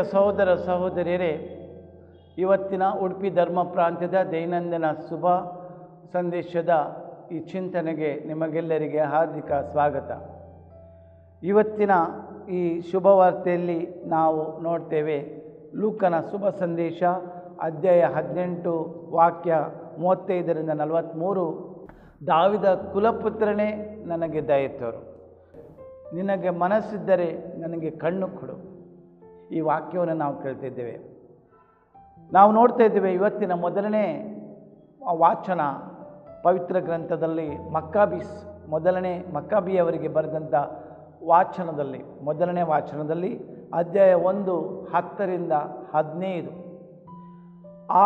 ಸಹೋದರ ಸಹೋದರಿಯರೇ ಇವತ್ತಿನ ಉಡುಪಿ ಧರ್ಮ ಪ್ರಾಂತ್ಯದ ದೈನಂದಿನ ಶುಭ ಸಂದೇಶದ ಈ ಚಿಂತನೆಗೆ ನಿಮಗೆಲ್ಲರಿಗೆ ಹಾರ್ದಿಕ ಸ್ವಾಗತ ಇವತ್ತಿನ ಈ ಶುಭ ವಾರ್ತೆಯಲ್ಲಿ ನಾವು ನೋಡ್ತೇವೆ ಲೂಕನ ಶುಭ ಸಂದೇಶ ಅಧ್ಯಾಯ ಹದಿನೆಂಟು ವಾಕ್ಯ ಮೂವತ್ತೈದರಿಂದ ನಲವತ್ತ್ಮೂರು ದಾವಿದ ಕುಲಪುತ್ರನೇ ನನಗೆ ದಯೆ ತೋರು ನಿನಗೆ ಮನಸ್ಸಿದ್ದರೆ ನನಗೆ ಕಣ್ಣು ಕೊಡು ಈ ವಾಕ್ಯವನ್ನು ನಾವು ಕೇಳ್ತಿದ್ದೇವೆ ನಾವು ನೋಡ್ತಾ ಇದ್ದೇವೆ ಇವತ್ತಿನ ಮೊದಲನೇ ವಾಚನ ಪವಿತ್ರ ಗ್ರಂಥದಲ್ಲಿ ಮಕ್ಕಾಬಿಸ್ ಮೊದಲನೇ ಮಕ್ಕಾಬಿಯವರಿಗೆ ಬರೆದಂಥ ವಾಚನದಲ್ಲಿ ಮೊದಲನೇ ವಾಚನದಲ್ಲಿ ಅಧ್ಯಾಯ ಒಂದು ಹತ್ತರಿಂದ ಹದಿನೈದು ಆ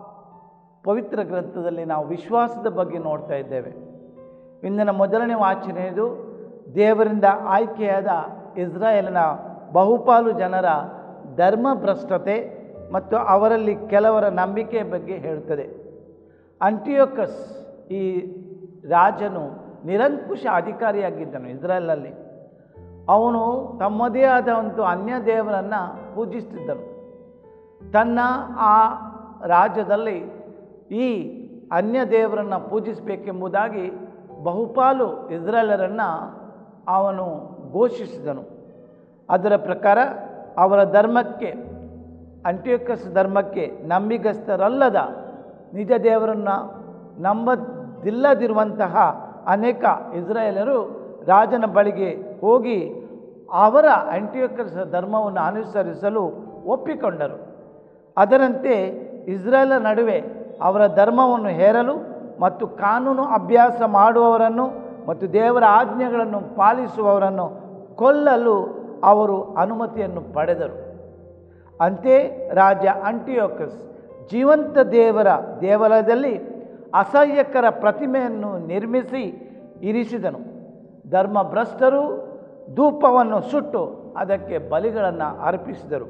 ಪವಿತ್ರ ಗ್ರಂಥದಲ್ಲಿ ನಾವು ವಿಶ್ವಾಸದ ಬಗ್ಗೆ ನೋಡ್ತಾ ಇದ್ದೇವೆ ಇಂದಿನ ಮೊದಲನೇ ವಾಚನೆಯದು ದೇವರಿಂದ ಆಯ್ಕೆಯಾದ ಇಸ್ರಾಯೇಲಿನ ಬಹುಪಾಲು ಜನರ ಧರ್ಮಭ್ರಷ್ಟತೆ ಮತ್ತು ಅವರಲ್ಲಿ ಕೆಲವರ ನಂಬಿಕೆಯ ಬಗ್ಗೆ ಹೇಳುತ್ತದೆ ಅಂಟಿಯೋಕಸ್ ಈ ರಾಜನು ನಿರಂಕುಶ ಅಧಿಕಾರಿಯಾಗಿದ್ದನು ಇಸ್ರಾಯೇಲಲ್ಲಿ ಅವನು ತಮ್ಮದೇ ಆದ ಒಂದು ಅನ್ಯ ದೇವರನ್ನು ಪೂಜಿಸ್ತಿದ್ದನು ತನ್ನ ಆ ರಾಜ್ಯದಲ್ಲಿ ಈ ಅನ್ಯ ದೇವರನ್ನು ಪೂಜಿಸಬೇಕೆಂಬುದಾಗಿ ಬಹುಪಾಲು ಇಸ್ರಾಯೇಲರನ್ನು ಅವನು ಘೋಷಿಸಿದನು ಅದರ ಪ್ರಕಾರ ಅವರ ಧರ್ಮಕ್ಕೆ ಅಂಟಿಯೋಕಸ್ ಧರ್ಮಕ್ಕೆ ನಂಬಿಗಸ್ತರಲ್ಲದ ನಿಜ ದೇವರನ್ನು ನಂಬದಿಲ್ಲದಿರುವಂತಹ ಅನೇಕ ಇಸ್ರಾಯೇಲರು ರಾಜನ ಬಳಿಗೆ ಹೋಗಿ ಅವರ ಅಂಟಿಯೋಕಸ್ ಧರ್ಮವನ್ನು ಅನುಸರಿಸಲು ಒಪ್ಪಿಕೊಂಡರು ಅದರಂತೆ ಇಸ್ರೇಲ ನಡುವೆ ಅವರ ಧರ್ಮವನ್ನು ಹೇರಲು ಮತ್ತು ಕಾನೂನು ಅಭ್ಯಾಸ ಮಾಡುವವರನ್ನು ಮತ್ತು ದೇವರ ಆಜ್ಞೆಗಳನ್ನು ಪಾಲಿಸುವವರನ್ನು ಕೊಲ್ಲಲು ಅವರು ಅನುಮತಿಯನ್ನು ಪಡೆದರು ಅಂತೆ ರಾಜ ಅಂಟಿಯೋಕಸ್ ಜೀವಂತ ದೇವರ ದೇವಾಲಯದಲ್ಲಿ ಅಸಹ್ಯಕರ ಪ್ರತಿಮೆಯನ್ನು ನಿರ್ಮಿಸಿ ಇರಿಸಿದನು ಧರ್ಮಭ್ರಷ್ಟರು ಧೂಪವನ್ನು ಸುಟ್ಟು ಅದಕ್ಕೆ ಬಲಿಗಳನ್ನು ಅರ್ಪಿಸಿದರು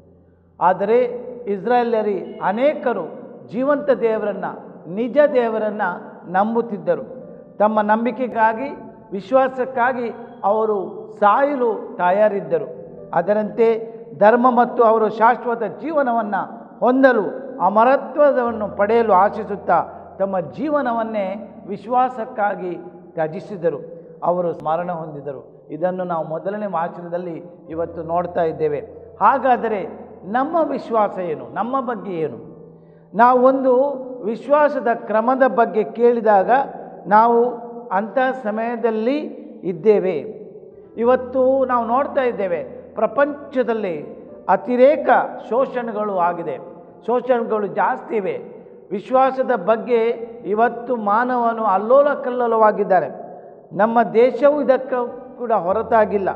ಆದರೆ ಇಸ್ರಾಯೇಲರಿ ಅನೇಕರು ಜೀವಂತ ದೇವರನ್ನು ನಿಜ ದೇವರನ್ನು ನಂಬುತ್ತಿದ್ದರು ತಮ್ಮ ನಂಬಿಕೆಗಾಗಿ ವಿಶ್ವಾಸಕ್ಕಾಗಿ ಅವರು ಸಾಯಲು ತಯಾರಿದ್ದರು ಅದರಂತೆ ಧರ್ಮ ಮತ್ತು ಅವರು ಶಾಶ್ವತ ಜೀವನವನ್ನು ಹೊಂದಲು ಅಮರತ್ವವನ್ನು ಪಡೆಯಲು ಆಶಿಸುತ್ತಾ ತಮ್ಮ ಜೀವನವನ್ನೇ ವಿಶ್ವಾಸಕ್ಕಾಗಿ ತ್ಯಜಿಸಿದರು ಅವರು ಸ್ಮರಣ ಹೊಂದಿದರು ಇದನ್ನು ನಾವು ಮೊದಲನೇ ವಾಚನದಲ್ಲಿ ಇವತ್ತು ನೋಡ್ತಾ ಇದ್ದೇವೆ ಹಾಗಾದರೆ ನಮ್ಮ ವಿಶ್ವಾಸ ಏನು ನಮ್ಮ ಬಗ್ಗೆ ಏನು ನಾವು ಒಂದು ವಿಶ್ವಾಸದ ಕ್ರಮದ ಬಗ್ಗೆ ಕೇಳಿದಾಗ ನಾವು ಅಂಥ ಸಮಯದಲ್ಲಿ ಇದ್ದೇವೆ ಇವತ್ತು ನಾವು ನೋಡ್ತಾ ಇದ್ದೇವೆ ಪ್ರಪಂಚದಲ್ಲಿ ಅತಿರೇಕ ಶೋಷಣೆಗಳು ಆಗಿದೆ ಶೋಷಣೆಗಳು ಜಾಸ್ತಿ ಇವೆ ವಿಶ್ವಾಸದ ಬಗ್ಗೆ ಇವತ್ತು ಮಾನವನು ಅಲ್ಲೋಲ ಕಲ್ಲೋಲವಾಗಿದ್ದಾರೆ ನಮ್ಮ ದೇಶವೂ ಇದಕ್ಕೆ ಕೂಡ ಹೊರತಾಗಿಲ್ಲ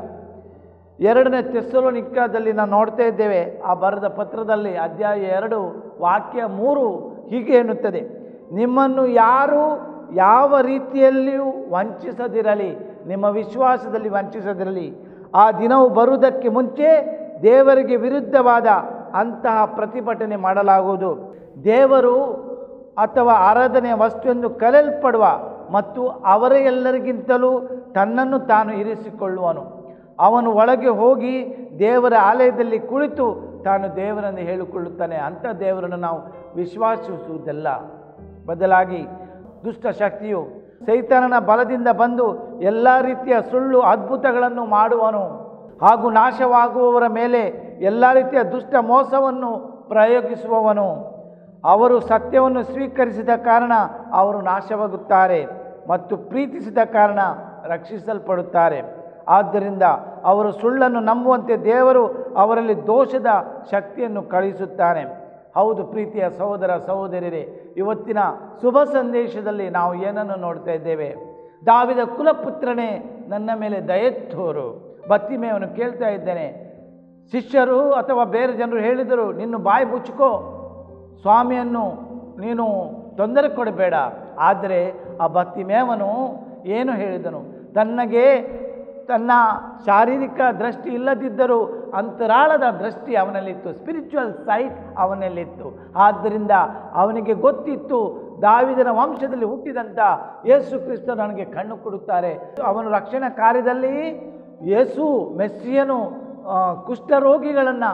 ಎರಡನೇ ತೆಸ್ಸಲೋನಿಕ್ಕಾದಲ್ಲಿ ನಾವು ನೋಡ್ತಾ ಇದ್ದೇವೆ ಆ ಬರೆದ ಪತ್ರದಲ್ಲಿ ಅಧ್ಯಾಯ ಎರಡು ವಾಕ್ಯ ಮೂರು ಹೀಗೆ ಎನ್ನುತ್ತದೆ ನಿಮ್ಮನ್ನು ಯಾರು ಯಾವ ರೀತಿಯಲ್ಲಿಯೂ ವಂಚಿಸದಿರಲಿ ನಿಮ್ಮ ವಿಶ್ವಾಸದಲ್ಲಿ ವಂಚಿಸದಿರಲಿ ಆ ದಿನವು ಬರುವುದಕ್ಕೆ ಮುಂಚೆ ದೇವರಿಗೆ ವಿರುದ್ಧವಾದ ಅಂತಹ ಪ್ರತಿಭಟನೆ ಮಾಡಲಾಗುವುದು ದೇವರು ಅಥವಾ ಆರಾಧನೆಯ ವಸ್ತುವೆಂದು ಕರೆಯಲ್ಪಡುವ ಮತ್ತು ಅವರ ಎಲ್ಲರಿಗಿಂತಲೂ ತನ್ನನ್ನು ತಾನು ಇರಿಸಿಕೊಳ್ಳುವನು ಅವನು ಒಳಗೆ ಹೋಗಿ ದೇವರ ಆಲಯದಲ್ಲಿ ಕುಳಿತು ತಾನು ದೇವರನ್ನು ಹೇಳಿಕೊಳ್ಳುತ್ತಾನೆ ಅಂಥ ದೇವರನ್ನು ನಾವು ವಿಶ್ವಾಸಿಸುವುದಲ್ಲ ಬದಲಾಗಿ ದುಷ್ಟ ಶಕ್ತಿಯು ಸೈತಾನನ ಬಲದಿಂದ ಬಂದು ಎಲ್ಲ ರೀತಿಯ ಸುಳ್ಳು ಅದ್ಭುತಗಳನ್ನು ಮಾಡುವನು ಹಾಗೂ ನಾಶವಾಗುವವರ ಮೇಲೆ ಎಲ್ಲ ರೀತಿಯ ದುಷ್ಟ ಮೋಸವನ್ನು ಪ್ರಯೋಗಿಸುವವನು ಅವರು ಸತ್ಯವನ್ನು ಸ್ವೀಕರಿಸಿದ ಕಾರಣ ಅವರು ನಾಶವಾಗುತ್ತಾರೆ ಮತ್ತು ಪ್ರೀತಿಸಿದ ಕಾರಣ ರಕ್ಷಿಸಲ್ಪಡುತ್ತಾರೆ ಆದ್ದರಿಂದ ಅವರು ಸುಳ್ಳನ್ನು ನಂಬುವಂತೆ ದೇವರು ಅವರಲ್ಲಿ ದೋಷದ ಶಕ್ತಿಯನ್ನು ಕಳುಹಿಸುತ್ತಾನೆ ಹೌದು ಪ್ರೀತಿಯ ಸಹೋದರ ಸಹೋದರಿಯರೇ ಇವತ್ತಿನ ಶುಭ ಸಂದೇಶದಲ್ಲಿ ನಾವು ಏನನ್ನು ನೋಡ್ತಾ ಇದ್ದೇವೆ ದಾವಿದ ಕುಲಪುತ್ರನೇ ನನ್ನ ಮೇಲೆ ದಯೆತ್ತೋರು ಬತ್ತಿಮೆಯವನು ಕೇಳ್ತಾ ಇದ್ದೇನೆ ಶಿಷ್ಯರು ಅಥವಾ ಬೇರೆ ಜನರು ಹೇಳಿದರು ನಿನ್ನ ಬಾಯಿ ಮುಚ್ಕೋ ಸ್ವಾಮಿಯನ್ನು ನೀನು ತೊಂದರೆ ಕೊಡಬೇಡ ಆದರೆ ಆ ಭಕ್ತಿಮೇವನು ಏನು ಹೇಳಿದನು ತನ್ನಗೆ ತನ್ನ ಶಾರೀರಿಕ ದೃಷ್ಟಿ ಇಲ್ಲದಿದ್ದರೂ ಅಂತರಾಳದ ದೃಷ್ಟಿ ಅವನಲ್ಲಿತ್ತು ಸ್ಪಿರಿಚುವಲ್ ಸೈಟ್ ಅವನಲ್ಲಿತ್ತು ಆದ್ದರಿಂದ ಅವನಿಗೆ ಗೊತ್ತಿತ್ತು ದಾವಿದನ ವಂಶದಲ್ಲಿ ಹುಟ್ಟಿದಂಥ ಯೇಸು ಕ್ರಿಸ್ತ ನನಗೆ ಕಣ್ಣು ಕೊಡುತ್ತಾರೆ ಅವನು ರಕ್ಷಣಾ ಕಾರ್ಯದಲ್ಲಿ ಯೇಸು ಮೆಸ್ಸಿಯನು ಆ, ಕುಷ್ಠರೋಗಿಗಳನ್ನು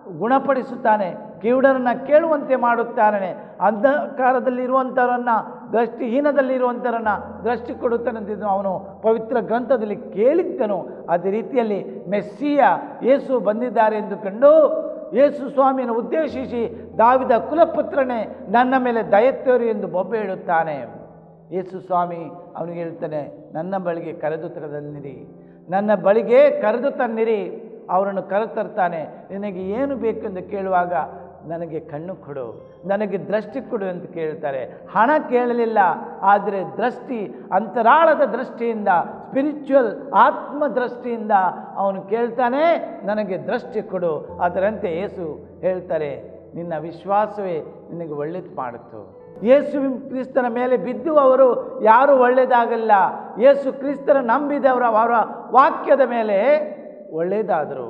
ಗುಣಪಡಿಸುತ್ತಾನೆ ಕಿವುಡರನ್ನ ಕೇಳುವಂತೆ ಮಾಡುತ್ತಾನೆ ಅಂಧಕಾರದಲ್ಲಿರುವಂಥವರನ್ನ ದೃಷ್ಟಿಹೀನದಲ್ಲಿರುವಂಥವರನ್ನ ದೃಷ್ಟಿ ಕೊಡುತ್ತಾನೆ ಅವನು ಪವಿತ್ರ ಗ್ರಂಥದಲ್ಲಿ ಕೇಳಿದ್ದನು ಅದೇ ರೀತಿಯಲ್ಲಿ ಮೆಸ್ಸಿಯ ಯೇಸು ಬಂದಿದ್ದಾರೆ ಎಂದು ಕಂಡು ಯೇಸು ಸ್ವಾಮಿಯನ್ನು ಉದ್ದೇಶಿಸಿ ದಾವಿದ ಕುಲಪುತ್ರನೇ ನನ್ನ ಮೇಲೆ ದಯತ್ತೇರು ಎಂದು ಬೊಬ್ಬೆ ಇಡುತ್ತಾನೆ ಯೇಸು ಸ್ವಾಮಿ ಅವನಿಗೆ ಹೇಳ್ತಾನೆ ನನ್ನ ಬಳಿಗೆ ಕರೆದು ತರದಲ್ಲಿರಿ ನನ್ನ ಬಳಿಗೆ ಕರೆದು ತನ್ನಿರಿ ಅವರನ್ನು ಕರೆತರ್ತಾನೆ ನಿನಗೆ ಏನು ಬೇಕೆಂದು ಕೇಳುವಾಗ ನನಗೆ ಕಣ್ಣು ಕೊಡು ನನಗೆ ದೃಷ್ಟಿ ಕೊಡು ಅಂತ ಕೇಳ್ತಾರೆ ಹಣ ಕೇಳಲಿಲ್ಲ ಆದರೆ ದೃಷ್ಟಿ ಅಂತರಾಳದ ದೃಷ್ಟಿಯಿಂದ ಸ್ಪಿರಿಚುವಲ್ ಆತ್ಮ ದೃಷ್ಟಿಯಿಂದ ಅವನು ಕೇಳ್ತಾನೆ ನನಗೆ ದೃಷ್ಟಿ ಕೊಡು ಅದರಂತೆ ಯೇಸು ಹೇಳ್ತಾರೆ ನಿನ್ನ ವಿಶ್ವಾಸವೇ ನಿನಗೆ ಒಳ್ಳೇದು ಮಾಡಿತು ಯೇಸು ಕ್ರಿಸ್ತನ ಮೇಲೆ ಬಿದ್ದು ಅವರು ಯಾರೂ ಒಳ್ಳೆಯದಾಗಲ್ಲ ಯೇಸು ಕ್ರಿಸ್ತನ ನಂಬಿದವರ ಅವರ ವಾಕ್ಯದ ಮೇಲೆ ಒಳ್ಳೆಯದಾದರು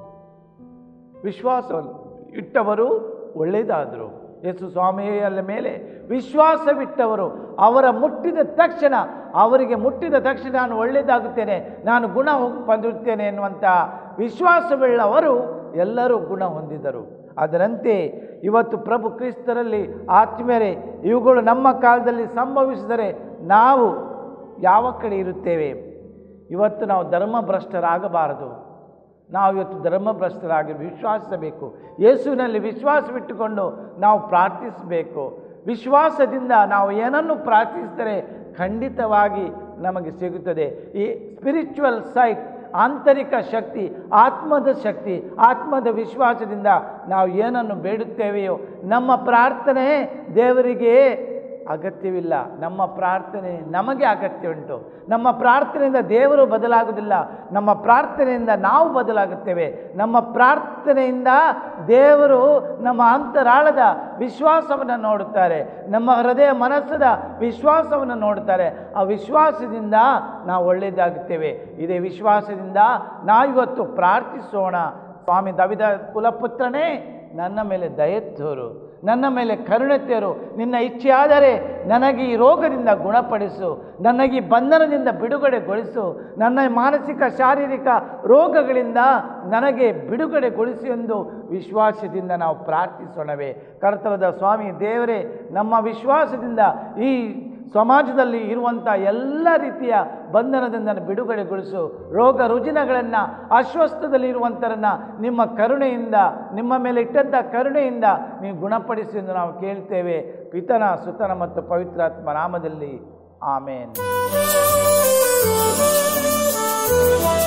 ವಿಶ್ವಾಸವನ್ನು ಇಟ್ಟವರು ಒಳ್ಳೆಯದಾದರು ಯೇಸು ಸ್ವಾಮಿಯ ಮೇಲೆ ವಿಶ್ವಾಸವಿಟ್ಟವರು ಅವರ ಮುಟ್ಟಿದ ತಕ್ಷಣ ಅವರಿಗೆ ಮುಟ್ಟಿದ ತಕ್ಷಣ ನಾನು ಒಳ್ಳೆಯದಾಗುತ್ತೇನೆ ನಾನು ಗುಣ ಹೊಂದುತ್ತೇನೆ ಎನ್ನುವಂಥ ವಿಶ್ವಾಸವುಳ್ಳವರು ಎಲ್ಲರೂ ಗುಣ ಹೊಂದಿದರು ಅದರಂತೆ ಇವತ್ತು ಪ್ರಭು ಕ್ರಿಸ್ತರಲ್ಲಿ ಆತ್ಮೀಯರೇ ಇವುಗಳು ನಮ್ಮ ಕಾಲದಲ್ಲಿ ಸಂಭವಿಸಿದರೆ ನಾವು ಯಾವ ಕಡೆ ಇರುತ್ತೇವೆ ಇವತ್ತು ನಾವು ಧರ್ಮಭ್ರಷ್ಟರಾಗಬಾರದು ನಾವು ಇವತ್ತು ಧರ್ಮಭ್ರಷ್ಟರಾಗಿ ವಿಶ್ವಾಸಿಸಬೇಕು ಯೇಸುವಿನಲ್ಲಿ ವಿಶ್ವಾಸವಿಟ್ಟುಕೊಂಡು ನಾವು ಪ್ರಾರ್ಥಿಸಬೇಕು ವಿಶ್ವಾಸದಿಂದ ನಾವು ಏನನ್ನು ಪ್ರಾರ್ಥಿಸಿದರೆ ಖಂಡಿತವಾಗಿ ನಮಗೆ ಸಿಗುತ್ತದೆ ಈ ಸ್ಪಿರಿಚುವಲ್ ಸೈಟ್ ಆಂತರಿಕ ಶಕ್ತಿ ಆತ್ಮದ ಶಕ್ತಿ ಆತ್ಮದ ವಿಶ್ವಾಸದಿಂದ ನಾವು ಏನನ್ನು ಬೇಡುತ್ತೇವೆಯೋ ನಮ್ಮ ಪ್ರಾರ್ಥನೆ ದೇವರಿಗೆ ಅಗತ್ಯವಿಲ್ಲ ನಮ್ಮ ಪ್ರಾರ್ಥನೆ ನಮಗೆ ಅಗತ್ಯ ಉಂಟು ನಮ್ಮ ಪ್ರಾರ್ಥನೆಯಿಂದ ದೇವರು ಬದಲಾಗುವುದಿಲ್ಲ ನಮ್ಮ ಪ್ರಾರ್ಥನೆಯಿಂದ ನಾವು ಬದಲಾಗುತ್ತೇವೆ ನಮ್ಮ ಪ್ರಾರ್ಥನೆಯಿಂದ ದೇವರು ನಮ್ಮ ಅಂತರಾಳದ ವಿಶ್ವಾಸವನ್ನು ನೋಡುತ್ತಾರೆ ನಮ್ಮ ಹೃದಯ ಮನಸ್ಸದ ವಿಶ್ವಾಸವನ್ನು ನೋಡುತ್ತಾರೆ ಆ ವಿಶ್ವಾಸದಿಂದ ನಾವು ಒಳ್ಳೆಯದಾಗುತ್ತೇವೆ ಇದೇ ವಿಶ್ವಾಸದಿಂದ ನಾವಿವತ್ತು ಪ್ರಾರ್ಥಿಸೋಣ ಸ್ವಾಮಿ ದವಿದ ಕುಲಪುತ್ರನೇ ನನ್ನ ಮೇಲೆ ದಯೆ ತೋರು ನನ್ನ ಮೇಲೆ ಕರುಣೆ ತೇರು ನಿನ್ನ ಇಚ್ಛೆಯಾದರೆ ನನಗೆ ಈ ರೋಗದಿಂದ ಗುಣಪಡಿಸು ನನಗೆ ಈ ಬಂಧನದಿಂದ ಬಿಡುಗಡೆಗೊಳಿಸು ನನ್ನ ಮಾನಸಿಕ ಶಾರೀರಿಕ ರೋಗಗಳಿಂದ ನನಗೆ ಬಿಡುಗಡೆಗೊಳಿಸು ಎಂದು ವಿಶ್ವಾಸದಿಂದ ನಾವು ಪ್ರಾರ್ಥಿಸೋಣವೇ ಕರ್ತರದ ಸ್ವಾಮಿ ದೇವರೇ ನಮ್ಮ ವಿಶ್ವಾಸದಿಂದ ಈ ಸಮಾಜದಲ್ಲಿ ಇರುವಂಥ ಎಲ್ಲ ರೀತಿಯ ಬಂಧನದಿಂದ ಬಿಡುಗಡೆಗೊಳಿಸು ರೋಗ ರುಜಿನಗಳನ್ನು ಅಸ್ವಸ್ಥದಲ್ಲಿ ಇರುವಂಥರನ್ನು ನಿಮ್ಮ ಕರುಣೆಯಿಂದ ನಿಮ್ಮ ಮೇಲೆ ಇಟ್ಟಂಥ ಕರುಣೆಯಿಂದ ನೀವು ಗುಣಪಡಿಸಿ ಎಂದು ನಾವು ಕೇಳ್ತೇವೆ ಪಿತನ ಸುತನ ಮತ್ತು ಪವಿತ್ರಾತ್ಮ ನಾಮದಲ್ಲಿ ಆಮೇನ್